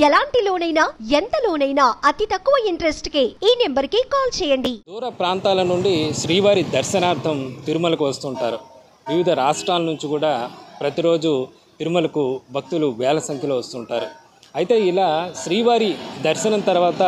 ఎలాంటి లోనైనా ఎంత లోనైనా అతి తక్కువ ఇంట్రెస్ట్ కే ఈ నెంబర్ కి కాల్ చేయండి దూర ప్రాంతాల నుండి శ్రీవారి దర్శనార్థం తిరుమలకు వస్తుంటారు వివిధ రాష్ట్రాల నుంచి కూడా ప్రతిరోజు తిరుమలకు భక్తులు వేల సంఖ్యలో వస్తుంటారు అయితే ఇలా శ్రీవారి దర్శనం తర్వాత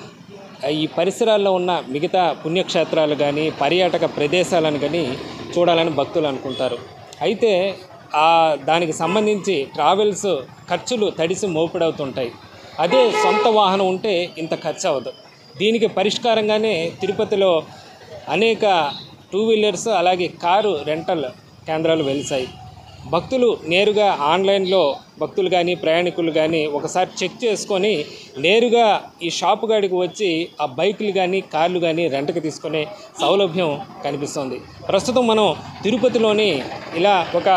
ఈ పరిసరాల్లో ఉన్న మిగతా పుణ్యక్షేత్రాలు కానీ పర్యాటక ప్రదేశాలను కానీ చూడాలని భక్తులు అనుకుంటారు అయితే ఆ దానికి సంబంధించి ట్రావెల్స్ ఖర్చులు తడిసి మోపుడవుతుంటాయి అదే సొంత వాహనం ఉంటే ఇంత ఖర్చు అవ్వదు దీనికి పరిష్కారంగానే తిరుపతిలో అనేక టూ వీలర్స్ అలాగే కారు రెంటల్ కేంద్రాలు వెలిసాయి భక్తులు నేరుగా ఆన్లైన్లో భక్తులు కానీ ప్రయాణికులు కానీ ఒకసారి చెక్ చేసుకొని నేరుగా ఈ షాపు కాడికి వచ్చి ఆ బైకులు కానీ కార్లు కానీ రెంట్కి తీసుకునే సౌలభ్యం కనిపిస్తుంది ప్రస్తుతం మనం తిరుపతిలోని ఇలా ఒక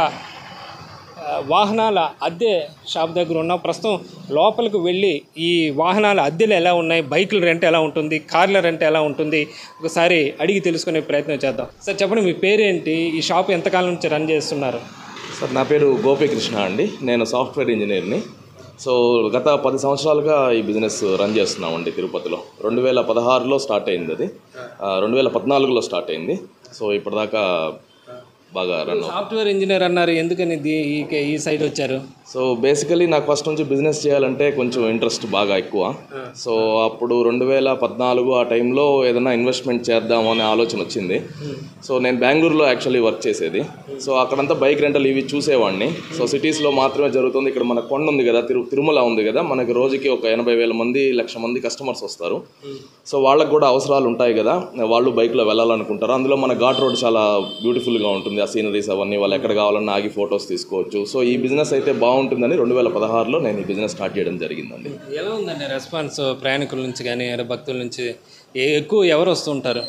ఆ, వాహనాల అద్దె షాప్ దగ్గర ఉన్నాం ప్రస్తుతం లోపలికి వెళ్ళి ఈ వాహనాల అద్దెలు ఎలా ఉన్నాయి బైకుల రెంట్ ఎలా ఉంటుంది కార్ల రెంట్ ఎలా ఉంటుంది ఒకసారి అడిగి తెలుసుకునే ప్రయత్నం చేద్దాం సార్ చెప్పండి మీ పేరేంటి ఈ షాప్ ఎంతకాలం నుంచి రన్ చేస్తున్నారు సార్ నా పేరు గోపీకృష్ణ అండి నేను సాఫ్ట్వేర్ ఇంజనీర్ని సో గత పది సంవత్సరాలుగా ఈ బిజినెస్ రన్ చేస్తున్నామండి తిరుపతిలో రెండు వేల పదహారులో స్టార్ట్ అయింది అది ఆ, రెండు వేల పద్నాలుగులో స్టార్ట్ అయింది సో ఇప్పటిదాకా బాగా రన్ అవుతుంది సాఫ్ట్వేర్ ఇంజనీర్ అన్నారు ఎందుకని దీ- ఈ ఈ సైడ్ వచ్చారు సో బేసికలీ నాకు ఫస్ట్ నుంచి బిజినెస్ చేయాలంటే కొంచెం ఇంట్రెస్ట్ బాగా ఎక్కువ సో అప్పుడు రెండు వేల పద్నాలుగు ఆ టైంలో ఏదైనా ఇన్వెస్ట్మెంట్ చేద్దాము అనే ఆలోచన వచ్చింది సో నేను బెంగళూరులో యాక్చువల్లీ వర్క్ చేసేది సో అక్కడంతా బైక్ రెంటల్ ఇవి చూసేవాడిని సో సిటీస్లో మాత్రమే జరుగుతుంది ఇక్కడ మన కొండ ఉంది కదా తిరు తిరుమల ఉంది కదా మనకి రోజుకి ఒక ఎనభై వేల మంది లక్ష మంది కస్టమర్స్ వస్తారు సో వాళ్ళకు కూడా అవసరాలు ఉంటాయి కదా వాళ్ళు బైక్లో వెళ్ళాలనుకుంటారు అందులో మన ఘాట్ రోడ్ చాలా బ్యూటిఫుల్గా ఉంటుంది ఆ సీనరీస్ అవన్నీ వాళ్ళు ఎక్కడ కావాలన్నా ఆగి ఫొటోస్ తీసుకోవచ్చు సో ఈ బిజినెస్ అయితే బాగుంటుందని రెండు వేల పదహారులో నేను ఈ బిజినెస్ స్టార్ట్ చేయడం జరిగిందండి ఎలా ఉందండి రెస్పాన్స్ ప్రయాణికుల నుంచి కానీ లేదా భక్తుల నుంచి ఏ- ఎక్కువ ఎవరు వస్తుంటారు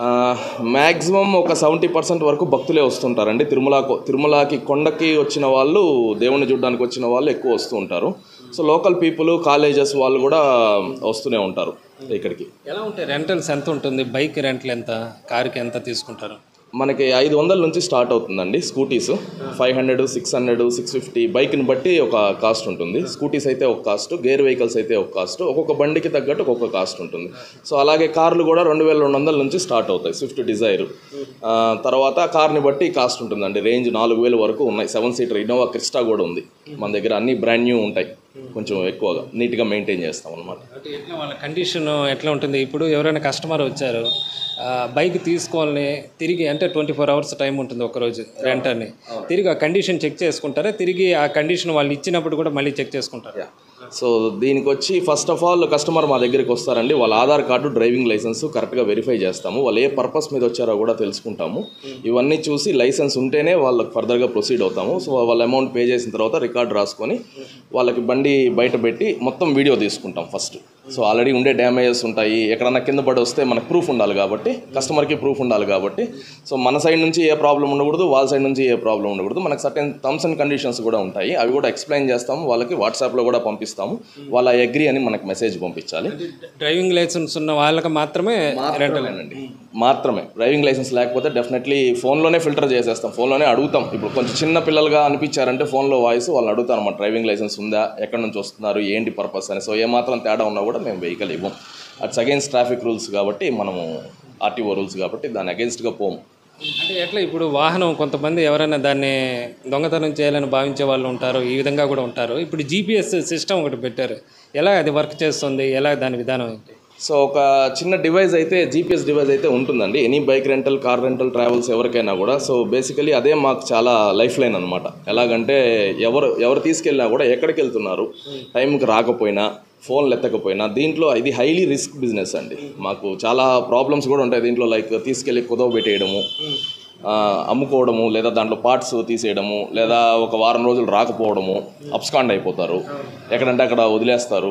మ్యాక్సిమం ఒక సెవెంటీ పర్సెంట్ వరకు భక్తులే వస్తుంటారండి తిరుమల తిరుమలకి కొండకి వచ్చిన వాళ్ళు దేవుణ్ణి చూడడానికి వచ్చిన వాళ్ళు ఎక్కువ వస్తూ ఉంటారు సో లోకల్ పీపుల్ కాలేజెస్ వాళ్ళు కూడా వస్తూనే ఉంటారు ఇక్కడికి ఎలా ఉంటాయి రెంటల్స్ ఎంత ఉంటుంది బైక్ రెంట్లు ఎంత కార్కి ఎంత తీసుకుంటారు మనకి ఐదు వందల నుంచి స్టార్ట్ అవుతుందండి scooties five hundred six hundred six fifty బైక్ని బట్టి ఒక కాస్ట్ ఉంటుంది స్కూటీస్ అయితే ఒక కాస్ట్ గేర్ వెహికల్స్ అయితే ఒక కాస్ట్ ఒక్కొక్క బండికి తగ్గట్టు ఒక్కొక్క కాస్ట్ ఉంటుంది సో అలాగే కార్లు కూడా రెండు వేల రెండు వందల నుంచి స్టార్ట్ అవుతాయి స్విఫ్ట్ డిజైర్ ఆ, తర్వాత కార్ని బట్టి కాస్ట్ ఉంటుందండి రేంజ్ నాలుగు వేలు వరకు ఉన్నాయి సెవెన్ సీటర్ ఇన్నోవా క్రిస్టా కూడా ఉంది మన దగ్గర అన్ని బ్రాండ్ న్యూ ఉంటాయి కొంచెం ఎక్కువగా నీట్గా మెయింటైన్ చేస్తాం అనమాట అంటే ఎట్లా వాళ్ళ కండిషన్ ఎట్లా ఉంటుంది ఇప్పుడు ఎవరైనా కస్టమర్ వచ్చారు ఆ, బైక్ తీసుకోవాలని తిరిగి అంటే ట్వంటీ ఫోర్ అవర్స్ టైం ఉంటుంది ఒకరోజు రెంట్ అని తిరిగి ఆ కండిషన్ చెక్ చేసుకుంటారా తిరిగి ఆ కండిషన్ వాళ్ళు ఇచ్చినప్పుడు కూడా మళ్ళీ చెక్ చేసుకుంటారు సో దీనికి వచ్చి ఫస్ట్ ఆఫ్ ఆల్ కస్టమర్ మా దగ్గరికి వస్తారండి వాళ్ళ ఆధార్ కార్డు డ్రైవింగ్ లైసెన్స్ కరెక్ట్గా వెరిఫై చేస్తాము వాళ్ళు ఏ పర్పస్ మీద వచ్చారో కూడా తెలుసుకుంటాము ఇవన్నీ చూసి లైసెన్స్ ఉంటేనే వాళ్ళకి ఫర్దర్గా ప్రొసీడ్ అవుతాము సో వాళ్ళ అమౌంట్ పే చేసిన తర్వాత రికార్డ్ రాసుకొని వాళ్ళకి బండి బయట పెట్టి మొత్తం వీడియో తీసుకుంటాం ఫస్ట్ సో ఆల్రెడీ ఉండే డ్యామేజెస్ ఉంటాయి ఎక్కడన్నా కింద పడి వస్తే మనకు ప్రూఫ్ ఉండాలి కాబట్టి కస్టమర్కి ప్రూఫ్ ఉండాలి కాబట్టి సో మన సైడ్ నుంచి ఏ ప్రాబ్లం ఉండకూడదు వాళ్ళ సైడ్ నుంచి ఏ ప్రాబ్లం ఉండకూడదు మనకు సర్టెన్ టర్మ్స్ అండ్ కండిషన్స్ కూడా ఉంటాయి అవి కూడా ఎక్స్ప్లెయిన్ చేస్తాము వాళ్ళకి వాట్సాప్లో కూడా పంపిస్తాము వాళ్ళ అగ్రి అని మనకు మెసేజ్ పంపించాలి డ్రైవింగ్ లైసెన్స్ ఉన్న వాళ్ళకి మాత్రమే రెంటల్ అండి మాత్రమే డ్రైవింగ్ లైసెన్స్ లేకపోతే డెఫినెట్లీ ఫోన్లోనే ఫిల్టర్ చేసేస్తాం ఫోన్లోనే అడుగుతాం ఇప్పుడు కొంచెం చిన్న పిల్లలుగా అనిపించారంటే ఫోన్లో వాయిస్ వాళ్ళు అడుగుతారు అన్నమాట డ్రైవింగ్ లైసెన్స్ ఉందా ఎక్కడి నుంచి వస్తున్నారు ఏంటి పర్పస్ అని సో ఏమాత్రం తేడా ఉన్నా కూడా మేము వెహికల్ ఇవ్వం అట్స్ అగేన్స్ట్ ట్రాఫిక్ రూల్స్ కాబట్టి మనము ఆర్టీఓ రూల్స్ కాబట్టి దాని అగేన్స్ట్గా పోము అంటే ఎట్లా ఇప్పుడు వాహనం కొంతమంది ఎవరైనా దాన్ని దొంగతనం చేయాలని భావించే వాళ్ళు ఉంటారు ఈ విధంగా కూడా ఉంటారు ఇప్పుడు జీపీఎస్ సిస్టమ్ ఒకటి పెట్టారు ఎలా అది వర్క్ చేస్తుంది ఎలా దాని విధానం ఏంటి సో ఒక చిన్న డివైస్ అయితే జీపీఎస్ డివైస్ అయితే ఉంటుందండి any bike rental car rental travels ఎవరికైనా కూడా సో బేసికలీ అదే మాకు చాలా లైఫ్ లైన్ అనమాట ఎలాగంటే ఎవరు ఎవరు తీసుకెళ్ళినా కూడా ఎక్కడికి వెళ్తున్నారు టైంకి రాకపోయినా ఫోన్లు ఎత్తకపోయినా దీంట్లో ఇది హైలీ రిస్క్ బిజినెస్ అండి మాకు చాలా ప్రాబ్లమ్స్ కూడా ఉంటాయి దీంట్లో లైక్ తీసుకెళ్ళి కుదవ పెట్టేయడము ఆ, అమ్ముకోవడము లేదా దాంట్లో పార్ట్స్ తీసేయడము లేదా ఒక వారం రోజులు రాకపోవడము అప్స్కాండ్ అయిపోతారు ఎక్కడంటే అక్కడ వదిలేస్తారు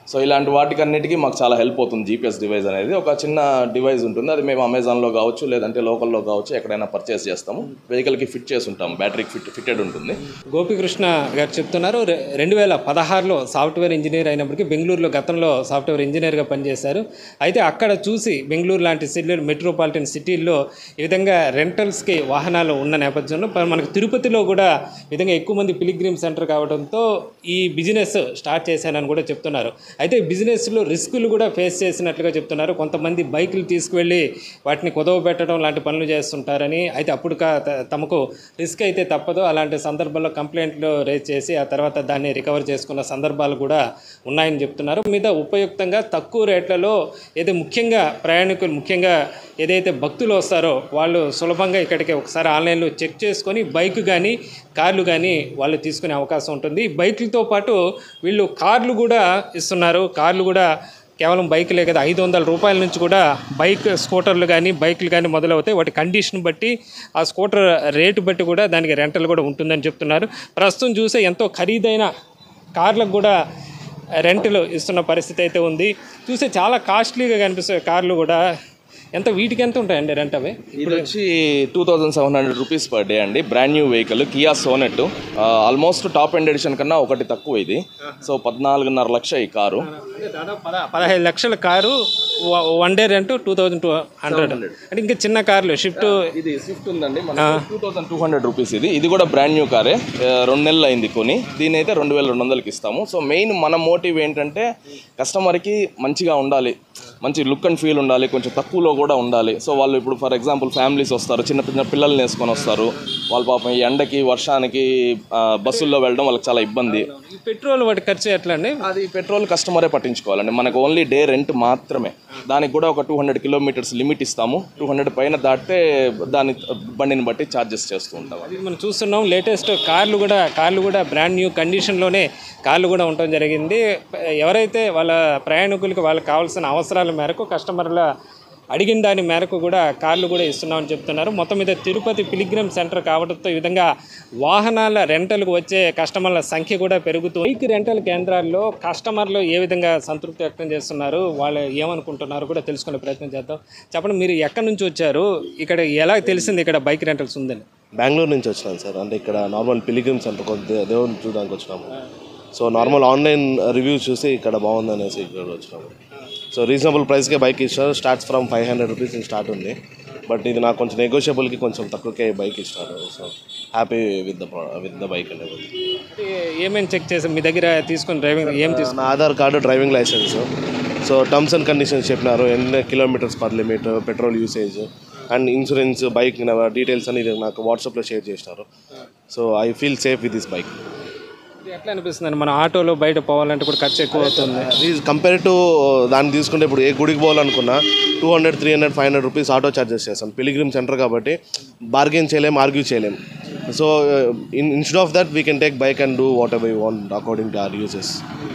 సో ఇలాంటి వాటికి అన్నిటికీ మాకు చాలా హెల్ప్ అవుతుంది జీపీఎస్ డివైస్ అనేది ఒక చిన్న డివైస్ ఉంటుంది అది మేము అమెజాన్లో కావచ్చు లేదంటే లోకల్లో కావచ్చు ఎక్కడైనా పర్చేస్ చేస్తాము వెహికల్కి ఫిట్ చేసి ఉంటాం బ్యాటరీకి ఫిట్ ఫిట్టెడ్ ఉంటుంది గోపికృష్ణ గారు చెప్తున్నారు రె- రెండు వేల పదహారులో సాఫ్ట్వేర్ ఇంజనీర్ అయినప్పటికీ బెంగళూరులో గతంలో సాఫ్ట్వేర్ ఇంజనీర్గా పనిచేశారు అయితే అక్కడ చూసి బెంగళూరు లాంటి సిటీ మెట్రోపాలిటన్ సిటీల్లో ఈ విధంగా రెంటల్స్కి వాహనాలు ఉన్న నేపథ్యంలో ప- మనకు తిరుపతిలో కూడా ఈ విధంగా ఎక్కువ మంది పిలిగ్రిమ్ సెంటర్ కావడంతో ఈ బిజినెస్ స్టార్ట్ చేశానని కూడా చెప్తున్నారు అయితే బిజినెస్లో రిస్కులు కూడా ఫేస్ చేసినట్లుగా చెప్తున్నారు కొంతమంది బైకులు తీసుకువెళ్ళి వాటిని కుదవ పెట్టడం లాంటి పనులు చేస్తుంటారని అయితే అప్పుడు కా- త- తమకు రిస్క్ అయితే తప్పదు అలాంటి సందర్భాల్లో కంప్లైంట్లు రేజ్ చేసి ఆ తర్వాత దాన్ని రికవర్ చేసుకున్న సందర్భాలు కూడా ఉన్నాయని చెప్తున్నారు మీద ఉపయుక్తంగా తక్కువ రేట్లలో ఏదో ముఖ్యంగా ప్రయాణికులు ముఖ్యంగా ఏదైతే భక్తులు వస్తారో వాళ్ళు సులభంగా ఇక్కడికి ఒకసారి ఆన్లైన్లో చెక్ చేసుకొని బైక్ కానీ కార్లు కానీ వాళ్ళు తీసుకునే అవకాశం ఉంటుంది బైకులతో పాటు వీళ్ళు కార్లు కూడా ఇస్తున్నారు కార్లు కూడా కేవలం బైకులే కదా ఐదు వందల రూపాయల నుంచి కూడా బైక్ స్కూటర్లు కానీ బైకులు కానీ మొదలవుతాయి వాటి కండిషన్ బట్టి ఆ స్కూటర్ రేటు బట్టి కూడా దానికి రెంటల్ కూడా ఉంటుందని చెప్తున్నారు ప్రస్తుతం చూసే ఎంతో ఖరీదైన కార్లకు కూడా రెంట్లు ఇస్తున్న పరిస్థితి అయితే ఉంది చూస్తే చాలా కాస్ట్లీగా కనిపిస్తాయి కార్లు కూడా ఎంత వీటికి ఎంత ఉంటాయండి రెంట్ అవి ఇది వచ్చి two thousand seven hundred rupees per day అండి brand new vehicle Kia Sonet almost top end edition కన్నా ఒకటి తక్కువ ఇది సో పద్నాలుగున్నర లక్ష ఈ కారు అంటే దాదాపు పద పదహైదు లక్షల కారు వ- one day rent two thousand two hundred అంటే ఇంకా చిన్న కార్లు షిఫ్ట్ ఇది స్విఫ్ట్ ఉందండి మన two thousand two hundred rupees ఇది ఇది కూడా బ్రాండ్ న్యూ కారే ఆ, రెండు నెలలు అయింది కొని దీని అయితే రెండు వేల రెండు వందలకి ఇస్తాము సో మెయిన్ మన మోటివ్ ఏంటంటే కస్టమర్కి మంచిగా ఉండాలి మంచి లుక్ అండ్ ఫీల్ ఉండాలి కొంచెం తక్కువలో కూడా ఉండాలి సో వాళ్ళు ఇప్పుడు ఫర్ ఎగ్జాంపుల్ ఫ్యామిలీస్ వస్తారు చిన్న చిన్న పిల్లల్ని వేసుకొని వస్తారు వాళ్ళ పాపం ఈ ఎండకి వర్షానికి ఆ, బస్సుల్లో వెళ్ళడం వాళ్ళకి చాలా ఇబ్బంది ఈ పెట్రోల్ వాటి ఖర్చు ఎట్లా అండి అది పెట్రోల్ కస్టమరే పట్టించుకోవాలండి మనకు ఓన్లీ డే రెంట్ మాత్రమే దానికి కూడా ఒక టూ హండ్రెడ్ కిలోమీటర్స్ లిమిట్ ఇస్తాము టూ హండ్రెడ్ పైన దాటితే దాని బండిని బట్టి ఛార్జెస్ చేస్తూ ఉంటాం ఇది మనం చూస్తున్నాం లేటెస్ట్ కార్లు కూడా కార్లు కూడా బ్రాండ్ న్యూ కండిషన్లోనే కార్లు కూడా ఉండటం జరిగింది ఎవరైతే వాళ్ళ ప్రయాణికులకి వాళ్ళకి కావాల్సిన అవసరాల మేరకు కస్టమర్ల అడిగిన దాని మేరకు కూడా కార్లు కూడా ఇస్తున్నామని చెప్తున్నారు మొత్తం మీద తిరుపతి పిలిగ్రమ్ సెంటర్ కావడంతో ఈ విధంగా వాహనాల రెంటల్కు వచ్చే కస్టమర్ల సంఖ్య కూడా పెరుగుతుంది బైక్ రెంటల్ కేంద్రాల్లో కస్టమర్లు ఏ విధంగా సంతృప్తి వ్యక్తం చేస్తున్నారు వాళ్ళు ఏమనుకుంటున్నారు కూడా తెలుసుకునే ప్రయత్నం చేద్దాం చెప్పండి మీరు ఎక్కడి నుంచి వచ్చారు ఇక్కడ ఎలా తెలిసింది ఇక్కడ బైక్ రెంటల్స్ ఉందని బెంగళూరు నుంచి వచ్చినాను సార్ అంటే ఇక్కడ నార్మల్ పిలిగ్రిమ్స్ అంటే కొద్ది దేవుని చూడడానికి వచ్చినాము సో నార్మల్ ఆన్లైన్ రివ్యూస్ చూసి ఇక్కడ బాగుందనేసి ఇక్కడ వచ్చినాము సో రీజనబుల్ ప్రైస్కే బైక్ ఇస్తారు starts from five hundred rupees నుంచి స్టార్ట్ ఉంది బట్ ఇది నాకు కొంచెం నెగోషియబుల్కి కొంచెం తక్కువకే బైక్ ఇస్తారు so happy with the with the bike అనేది అంటే ఏమేమి చెక్ చేసాం మీ దగ్గర తీసుకుని డ్రైవింగ్ ఏం తీసుకుని నా Aadhaar card driving licence so terms and conditions చెప్పినారు ఎన్ని kilometres per limit petrol usage and insurance bike details అని నాకు వాట్సాప్లో షేర్ చేసినారు so I feel safe with this bike ఎట్లా అనిపిస్తుంది మన ఆటోలో బయట పోవాలంటే కూడా ఖర్చు ఎక్కువ అవుతుంది కంపేర్ టు దాన్ని తీసుకుంటే ఇప్పుడు ఏ గుడికి పోవాలనుకున్నా two hundred three hundred five hundred rupees auto charges చేస్తాం పిలిగ్రిమ్ సెంటర్ కాబట్టి బార్గెన్ చేయలేం ఆర్గ్యూ చేయలేం so in instead of that we can take bike and do whatever want according to our uses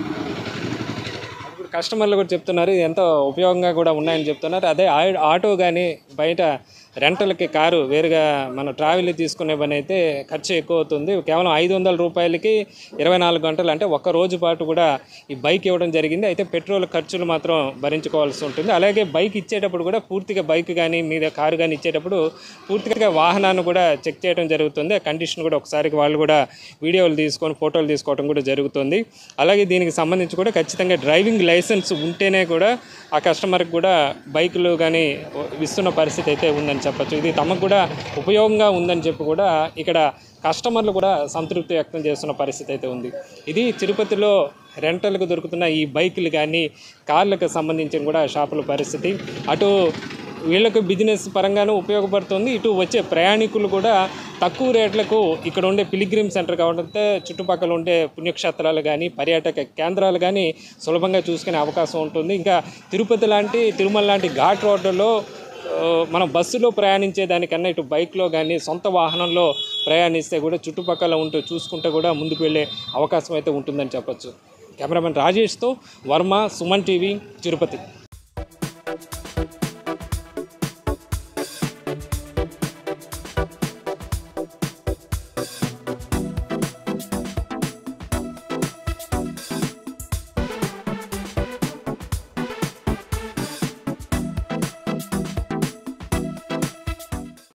ఇప్పుడు కస్టమర్లు కూడా చెప్తున్నారు ఇది ఎంతో ఉపయోగంగా కూడా ఉన్నాయని చెప్తున్నారు అదే ఆ- ఆటో కానీ బయట రెంటల్కి కారు వేరుగా మన ట్రావెల్ తీసుకునే పని అయితే ఖర్చు ఎక్కువ అవుతుంది కేవలం ఐదు వందల రూపాయలకి ఇరవై నాలుగు గంటలు అంటే ఒక్క రోజు పాటు కూడా ఈ బైక్ ఇవ్వడం జరిగింది అయితే పెట్రోల్ ఖర్చులు మాత్రం భరించుకోవాల్సి ఉంటుంది అలాగే బైక్ ఇచ్చేటప్పుడు కూడా పూర్తిగా బైక్ కానీ మీద కారు కానీ ఇచ్చేటప్పుడు పూర్తిగా వాహనాన్ని కూడా చెక్ చేయడం జరుగుతుంది ఆ కండిషన్ కూడా ఒకసారి వాళ్ళు కూడా వీడియోలు తీసుకొని ఫోటోలు తీసుకోవడం కూడా జరుగుతుంది అలాగే దీనికి సంబంధించి కూడా ఖచ్చితంగా డ్రైవింగ్ లైసెన్స్ ఉంటేనే కూడా ఆ కస్టమర్కి కూడా బైకులు కానీ ఇస్తున్న పరిస్థితి అయితే ఉందని చెప్పొచ్చు ఇది తమకు కూడా ఉపయోగంగా ఉందని చెప్పి కూడా ఇక్కడ కస్టమర్లు కూడా సంతృప్తి వ్యక్తం చేస్తున్న పరిస్థితి అయితే ఉంది ఇది తిరుపతిలో రెంటల్కు దొరుకుతున్న ఈ బైకులు కానీ కార్లకు సంబంధించిన కూడా షాపుల పరిస్థితి అటు వీళ్ళకు బిజినెస్ పరంగానూ ఉపయోగపడుతుంది ఇటు వచ్చే ప్రయాణికులు కూడా తక్కువ రేట్లకు ఇక్కడ ఉండే పిలిగ్రిమ్ సెంటర్ కావడంతో చుట్టుపక్కల ఉండే పుణ్యక్షేత్రాలు కానీ పర్యాటక కేంద్రాలు కానీ సులభంగా చూసుకునే అవకాశం ఉంటుంది ఇంకా తిరుపతి లాంటి తిరుమల లాంటి ఘాట్ రోడ్లలో ఆ, మనం బస్సులో ప్రయాణించే దానికన్నా ఇటు బైక్లో కానీ సొంత వాహనంలో ప్రయాణిస్తే కూడా చుట్టుపక్కల ఉంటూ చూసుకుంటే కూడా ముందుకు వెళ్ళే అవకాశం అయితే ఉంటుందని చెప్పొచ్చు కెమెరామెన్ రాజేష్తో వర్మ సుమన్ టీవీ తిరుపతి